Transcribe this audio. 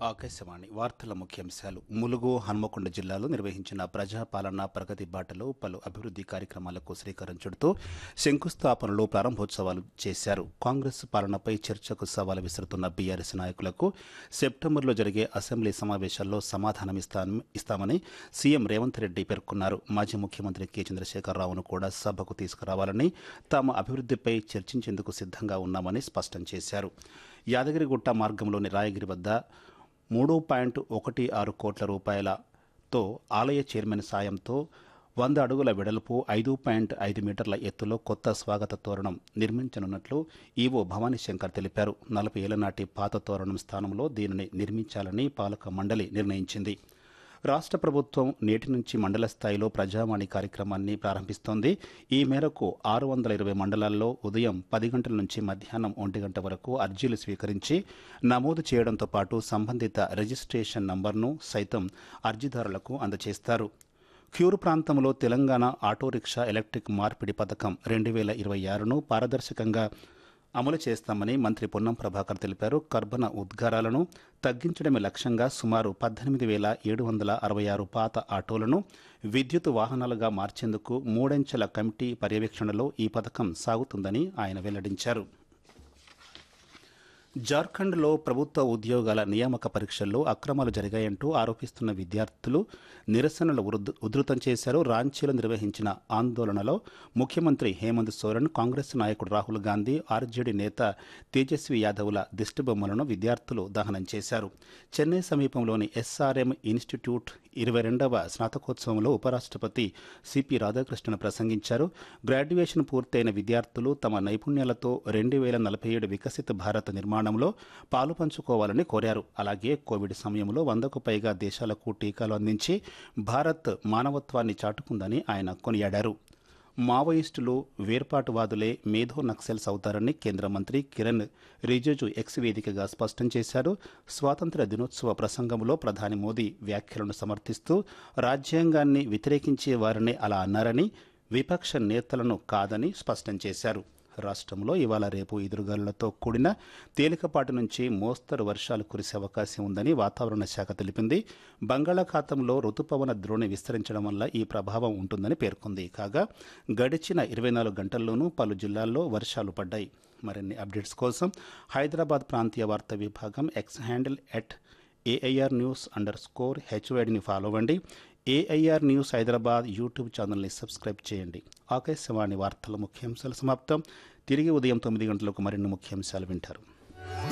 ఆకాశవాణి వార్తల ముఖ్యాంశాలు ములుగు హన్మకొండ జిల్లాలో నిర్వహించిన ప్రజాపాలన ప్రగతి బాటలో పలు అభివృద్ధి కార్యక్రమాలకు శ్రీకారం చుడుతూ శంకుస్థాపనలు ప్రారంభోత్సవాలు చేశారు కాంగ్రెస్ పాలనపై చర్చకు సవాలు విసురుతున్న బీఆర్ఎస్ నాయకులకు సెప్టెంబర్లో జరిగే అసెంబ్లీ సమావేశాల్లో సమాధానం ఇస్తాను ఇస్తామని సీఎం రేవంత్ రెడ్డి పేర్కొన్నారు మాజీ ముఖ్యమంత్రి కె చంద్రశేఖరరావును కూడా సభకు తీసుకురావాలని తాము అభివృద్ధిపై చర్చించేందుకు సిద్ధంగా ఉన్నామని స్పష్టం చేశారు యాదగిరిగుట్ట మార్గంలోని రాయగిరి వద్ద మూడు పాయింట్ ఒకటి ఆరు కోట్ల రూపాయలతో ఆలయ చైర్మన్ సాయంతో వంద అడుగుల వెడల్పు ఐదు పాయింట్ ఐదు మీటర్ల ఎత్తులో కొత్త స్వాగత తోరణం నిర్మించనున్నట్లు ఈవో భవానీ శంకర్ తెలిపారు నలభై ఏళ్ల నాటి పాత తోరణం స్థానంలో దీనిని నిర్మించాలని పాలక మండలి నిర్ణయించింది రాష్ట్ర ప్రభుత్వం నేటి నుంచి మండల స్థాయిలో ప్రజావాణి కార్యక్రమాన్ని ప్రారంభిస్తోంది ఈ మేరకు ఆరు వందల ఇరవై మండలాల్లో ఉదయం పది గంటల నుంచి మధ్యాహ్నం ఒంటి గంట వరకు అర్జీలు స్వీకరించి నమోదు చేయడంతో పాటు సంబంధిత రిజిస్ట్రేషన్ నంబర్ను సైతం అర్జీదారులకు అందజేస్తారు క్యూర్ ప్రాంతంలో తెలంగాణ ఆటో రిక్షా ఎలక్ట్రిక్ మార్పిడి పథకం రెండు వేల ఇరవై ఆరును పారదర్శకంగా అమలు చేస్తామని మంత్రి పొన్నం ప్రభాకర్ తెలిపారు కర్బన ఉద్గారాలను తగ్గించడమే లక్ష్యంగా సుమారు పద్దెనిమిది వేల ఏడు వందల అరవై ఆరు పాత ఆటోలను విద్యుత్ వాహనాలుగా మార్చేందుకు మూడంచెల కమిటీ పర్యవేక్షణలో ఈ పథకం సాగుతుందని ఆయన వెల్లడించారు జార్ఖండ్లో ప్రభుత్వ ఉద్యోగాల నియామక పరీక్షల్లో అక్రమాలు జరిగాయంటూ ఆరోపిస్తున్న విద్యార్థులు నిరసనలు ఉధృ- ఉధృతం చేశారు రాంచీలో నిర్వహించిన ఆందోళనలో ముఖ్యమంత్రి హేమంత్ సోరెన్ కాంగ్రెస్ నాయకుడు రాహుల్ గాంధీ ఆర్జేడీ నేత తేజస్వి యాదవ్ల దిష్టిబొమ్మలను విద్యార్థులు దహనం చేశారు చెన్నై సమీపంలోని ఎస్ఆర్ఎం ఇన్స్టిట్యూట్ ఇరవై రెండవ స్నాతకోత్సవంలో ఉపరాష్ట్రపతి సిపి రాధాకృష్ణన్ ప్రసంగించారు గ్రాడ్యుయేషన్ పూర్తయిన విద్యార్థులు తమ నైపుణ్యాలతో రెండు వేల నలభై ఏడు వికసిత భారత్ నిర్మాణంలో పాలు పంచుకోవాలని కోరారు అలాగే కోవిడ్ సమయంలో వందకు పైగా దేశాలకు టీకాలు అందించి భారత్ మానవత్వాన్ని చాటుకుందని ఆయన కొనియాడారు మావోయిస్టులు వేర్పాటువాదులే మేధో నక్సల్స్ అవుతారని కేంద్ర మంత్రి కిరణ్ రిజిజు ఎక్స్ వేదికగా స్పష్టం చేశారు స్వాతంత్ర దినోత్సవ ప్రసంగంలో ప్రధాని మోదీ వ్యాఖ్యలను సమర్థిస్తూ రాజ్యాంగాన్ని వ్యతిరేకించే వారినే అలా అన్నారని విపక్ష నేతలను కాదని స్పష్టం చేశారు రాష్ట్రంలో ఇవాళ రేపు ఎదురుగాలులతో కూడిన తేలికపాటి నుంచి మోస్తరు వర్షాలు కురిసే అవకాశం ఉందని వాతావరణ శాఖ తెలిపింది బంగాళాఖాతంలో రుతుపవన ద్రోణి విస్తరించడం వల్ల ఈ ప్రభావం ఉంటుందని పేర్కొంది కాగా గడిచిన ఇరవై నాలుగు గంటల్లోనూ పలు జిల్లాల్లో వర్షాలు పడ్డాయి మరిన్ని అప్డేట్స్ కోసం హైదరాబాద్ ప్రాంతీయ వార్తా విభాగం X handle at AIR news underscore హెచ్వైడిని ఫాలో అవ్వండి ఏఐఆర్ న్యూస్ హైదరాబాద్ యూట్యూబ్ ఛానల్ని సబ్స్క్రైబ్ చేయండి ఆకాశవాణి వార్తల ముఖ్యాంశాలు సమాప్తం తిరిగి ఉదయం తొమ్మిది గంటలకు మరిన్ని ముఖ్యాంశాలు వింటారు